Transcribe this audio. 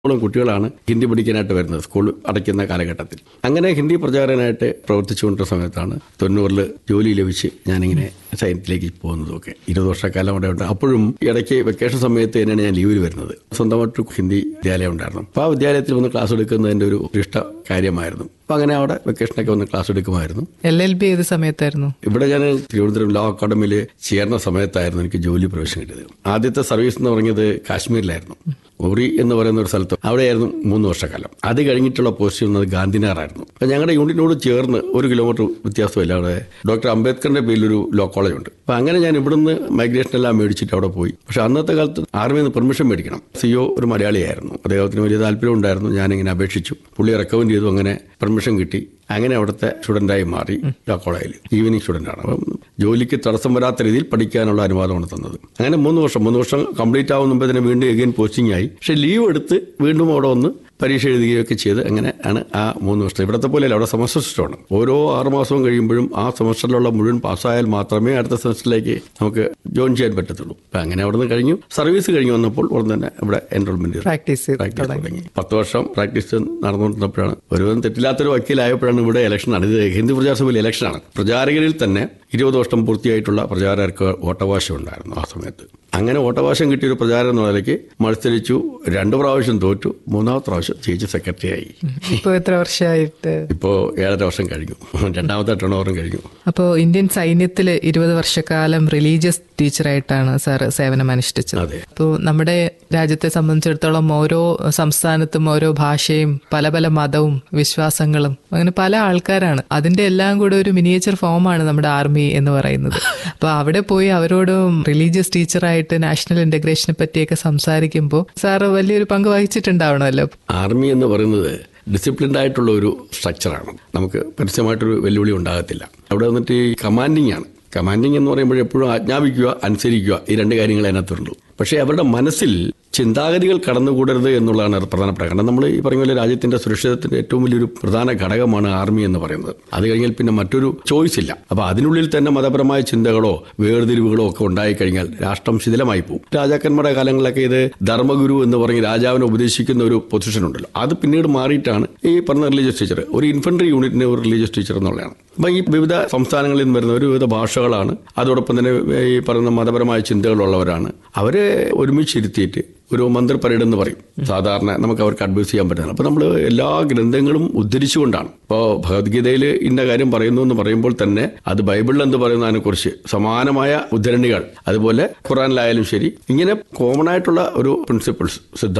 ോളം കുട്ടികളാണ് ഹിന്ദി പഠിക്കാനായിട്ട് വരുന്നത് സ്കൂൾ അടയ്ക്കുന്ന കാലഘട്ടത്തിൽ അങ്ങനെ ഹിന്ദി പ്രചാരനായിട്ട് പ്രവർത്തിച്ചുകൊണ്ടിരുന്ന സമയത്താണ് തൊണ്ണൂറിൽ ജോലി ലഭിച്ച് ഞാനിങ്ങനെ സൈന്യത്തിലേക്ക് പോകുന്നതൊക്കെ ഇരുപത് വർഷക്കാലം അവിടെ ഉണ്ട് അപ്പോഴും ഇടയ്ക്ക് വെക്കേഷൻ സമയത്ത് തന്നെയാണ് ഞാൻ ലീവിൽ വരുന്നത് സ്വന്തമായിട്ട് ഹിന്ദി വിദ്യാലയം ഉണ്ടായിരുന്നു അപ്പോൾ ആ വിദ്യാലയത്തിൽ വന്ന് ക്ലാസ് എടുക്കുന്നതിൻ്റെ ഒരു ഇഷ്ട കാര്യമായിരുന്നു അപ്പോൾ അങ്ങനെ അവിടെ വെക്കേഷനൊക്കെ വന്ന് ക്ലാസ് എടുക്കുമായിരുന്നു എൽ എൽ ബി ഏത് സമയത്തായിരുന്നു ഇവിടെ ഞാൻ തിരുവനന്തപുരം ലോ അക്കാഡമിയിൽ ചേർന്ന സമയത്തായിരുന്നു എനിക്ക് ജോലി പ്രവേശനം കിട്ടിയത് ആദ്യത്തെ സർവീസ് എന്ന് പറഞ്ഞത് കാശ്മീരിലായിരുന്നു ഉറി എന്ന് പറയുന്ന ഒരു സ്ഥലത്ത് അവിടെയായിരുന്നു മൂന്ന് വർഷക്കാലം അത് കഴിഞ്ഞിട്ടുള്ള പോസ്റ്റ് വന്നത് ഗാന്ധിനഗറായിരുന്നു അപ്പം ഞങ്ങളുടെ യൂണിറ്റിനോട് ചേർന്ന് ഒരു കിലോമീറ്റർ വ്യത്യാസമില്ല അവിടെ ഡോക്ടർ അംബേദ്കറിന്റെ പേരിലൊരു ലോ കോളേജ് ഉണ്ട് അപ്പം അങ്ങനെ ഞാൻ ഇവിടുന്ന് മൈഗ്രേഷൻ എല്ലാം മേടിച്ചിട്ട് അവിടെ പോയി പക്ഷെ അന്നത്തെ കാലത്ത് ആർമിയിൽ നിന്ന് പെർമിഷൻ മേടിക്കണം സിഒ ഒരു മലയാളിയായിരുന്നു അദ്ദേഹത്തിന് വലിയ താല്പര്യം ഉണ്ടായിരുന്നു ഞാനിങ്ങനെ അപേക്ഷിച്ചു പുള്ളി റെക്കമെൻഡ് ചെയ്തു അങ്ങനെ പെർമിഷൻ കിട്ടി അങ്ങനെ അവിടുത്തെ സ്റ്റുഡൻ്റായി മാറി ലോ കോളേജിൽ ഈവനിങ് സ്റ്റുഡൻ്റാണ് അപ്പം ജോലിക്ക് തടസ്സം വരാത്ത രീതിയിൽ പഠിക്കാനുള്ള അനുവാദമാണ് തന്നത് അങ്ങനെ മൂന്ന് വർഷം മൂന്ന് വർഷം കംപ്ലീറ്റ് ആവും മുമ്പ് തന്നെ വീണ്ടും എഗെയിൻ പോസ്റ്റിംഗ് ആയി പക്ഷേ ലീവ് എടുത്ത് വീണ്ടും അവിടെ വന്ന് പരീക്ഷ എഴുതുകയൊക്കെ ചെയ്ത് അങ്ങനെ ആണ് ആ മൂന്ന് വർഷം ഇവിടുത്തെ പോലെയല്ല അവിടെ സെമസ്റ്റർ സിസ്റ്റമാണ് ഓരോ ആറ് മാസവും കഴിയുമ്പോഴും ആ സെമസ്റ്ററിലുള്ള മുഴുവൻ പാസ്സായാൽ മാത്രമേ അടുത്ത സെമസ്റ്ററിലേക്ക് നമുക്ക് ജോയിൻ ചെയ്യാൻ പറ്റത്തുള്ളൂ അപ്പം അങ്ങനെ അവിടെ നിന്ന് കഴിഞ്ഞു സർവീസ് കഴിഞ്ഞ് വന്നപ്പോൾ ഉടൻ തന്നെ ഇവിടെ എൻറോൾമെന്റ് പ്രാക്ടീസ് ചെയ്ത് പ്രാക്ടീസ് തുടങ്ങി പത്ത് വർഷം പ്രാക്ടീസ് നടന്നുകൊണ്ടിരുന്നപ്പോഴാണ് ഒരുവിധം തെറ്റില്ലാത്തൊരു വക്കീലായപ്പോഴാണ് ഇവിടെ ഇലക്ഷനാണ് ഇത് ഹിന്ദു പ്രചാര സഭയിൽ ഇലക്ഷനാണ് പ്രചാരകരിൽ തന്നെ ഇരുപത് വർഷം പൂർത്തിയായിട്ടുള്ള പ്രചാരകർക്ക് വോട്ടവകാശം ഉണ്ടായിരുന്നു ആ സമയത്ത് അങ്ങനെ വോട്ടവകാശം കിട്ടിയൊരു പ്രചാരം എന്ന നിലയ്ക്ക് മത്സരിച്ചു രണ്ട് പ്രാവശ്യം തോറ്റു മൂന്നാമത്തെ പ്രാവശ്യം ജയിച്ച് സെക്രട്ടറിയായി ഇപ്പൊ എത്ര വർഷമായിട്ട് ഇപ്പോൾ ഏഴര വർഷം കഴിഞ്ഞു രണ്ടാമത്തെ ടേൺ ഓവറും കഴിഞ്ഞു അപ്പോൾ ഇന്ത്യൻ സൈന്യത്തിൽ ഇരുപത് വർഷക്കാലം റിലീജിയസ് ടീച്ചറായിട്ടാണ് സാർ സേവനം അനുഷ്ഠിച്ചത് അതെ. അപ്പോൾ നമ്മുടെ രാജ്യത്തെ സംബന്ധിച്ചിടത്തോളം ഓരോ സംസ്ഥാനത്തും ഓരോ ഭാഷയും പല പല മതവും വിശ്വാസങ്ങളും അങ്ങനെ പല ആൾക്കാരാണ് അതിന്റെ എല്ലാം കൂടെ ഒരു മിനിയേച്ചർ ഫോമാണ് നമ്മുടെ ആർമി എന്ന് പറയുന്നത് അപ്പൊ അവിടെ പോയി അവരോട് റിലീജിയസ് ടീച്ചറായിട്ട് നാഷണൽ ഇന്റഗ്രേഷനെ പറ്റിയൊക്കെ സംസാരിക്കുമ്പോൾ സാറ് വലിയൊരു പങ്ക് വഹിച്ചിട്ടുണ്ടാവണമല്ലോ ആർമി എന്ന് പറയുന്നത് ഡിസിപ്ലിൻഡ് ആയിട്ടുള്ള ഒരു സ്ട്രക്ചറാണ് നമുക്ക് പരസ്യമായിട്ടൊരു വെല്ലുവിളി ഉണ്ടാകത്തില്ല അവിടെ വന്നിട്ട് ഈ കമാൻഡിങ് ആണ് കമാൻഡിങ് എന്ന് പറയുമ്പോൾ എപ്പോഴും ആജ്ഞാപിക്കുക അനുസരിക്കുക ഈ രണ്ട് കാര്യങ്ങൾ അതിനകത്തുള്ളൂ പക്ഷേ അവരുടെ മനസ്സിൽ ചിന്താഗതികൾ കടന്നുകൂടരുത് എന്നുള്ളതാണ് അത് പ്രധാനപ്പെട്ട കാരണം നമ്മൾ ഈ പറഞ്ഞ പോലെ രാജ്യത്തിന്റെ സുരക്ഷിതത്തിന്റെ ഏറ്റവും വലിയൊരു പ്രധാന ഘടകമാണ് ആർമി എന്ന് പറയുന്നത് അത് കഴിഞ്ഞാൽ പിന്നെ മറ്റൊരു ചോയ്സ് ഇല്ല അപ്പൊ അതിനുള്ളിൽ തന്നെ മതപരമായ ചിന്തകളോ വേർതിരിവുകളോ ഒക്കെ ഉണ്ടായി കഴിഞ്ഞാൽ രാഷ്ട്രം ശിഥിലമായി പോകും രാജാക്കന്മാരുടെ കാലങ്ങളിലൊക്കെ ഇത് ധർമ്മഗുരു എന്ന് പറഞ്ഞ് രാജാവിനെ ഉപദേശിക്കുന്ന ഒരു പൊസിഷൻ ഉണ്ടല്ലോ അത് പിന്നീട് മാറിയിട്ടാണ് ഈ പറഞ്ഞ റിലീജിയസ് ടീച്ചർ ഒരു ഇൻഫൻട്രി യൂണിറ്റിന്റെ ഒരു റിലീജിയസ് ടീച്ചർ എന്നുള്ളതാണ് അപ്പൊ ഈ വിവിധ സംസ്ഥാനങ്ങളിൽ നിന്ന് വരുന്ന ഒരു വിവിധ ഭാഷകളാണ് അതോടൊപ്പം തന്നെ ഈ പറയുന്ന മതപരമായ ചിന്തകളുള്ളവരാണ് അവരെ ഒരുമിച്ചിരുത്തിയിട്ട് ഒരു മന്ത്രി പരേഡ് എന്ന് പറയും സാധാരണ നമുക്ക് അവർക്ക് അഡ്വൈസ് ചെയ്യാൻ പറ്റുന്നത് അപ്പോൾ നമ്മൾ എല്ലാ ഗ്രന്ഥങ്ങളും ഉദ്ധരിച്ചുകൊണ്ടാണ് ഇപ്പോൾ ഭഗവത്ഗീതയിൽ ഇന്ന കാര്യം പറയുന്നു എന്ന് പറയുമ്പോൾ തന്നെ അത് ബൈബിളിൽ എന്ത് പറയുന്നതിനെ കുറിച്ച് സമാനമായ ഉദ്ധരണികൾ അതുപോലെ ഖുറാനിലായാലും ശരി ഇങ്ങനെ കോമൺ ആയിട്ടുള്ള ഒരു പ്രിൻസിപ്പിൾസ് സിദ്ധാന്തം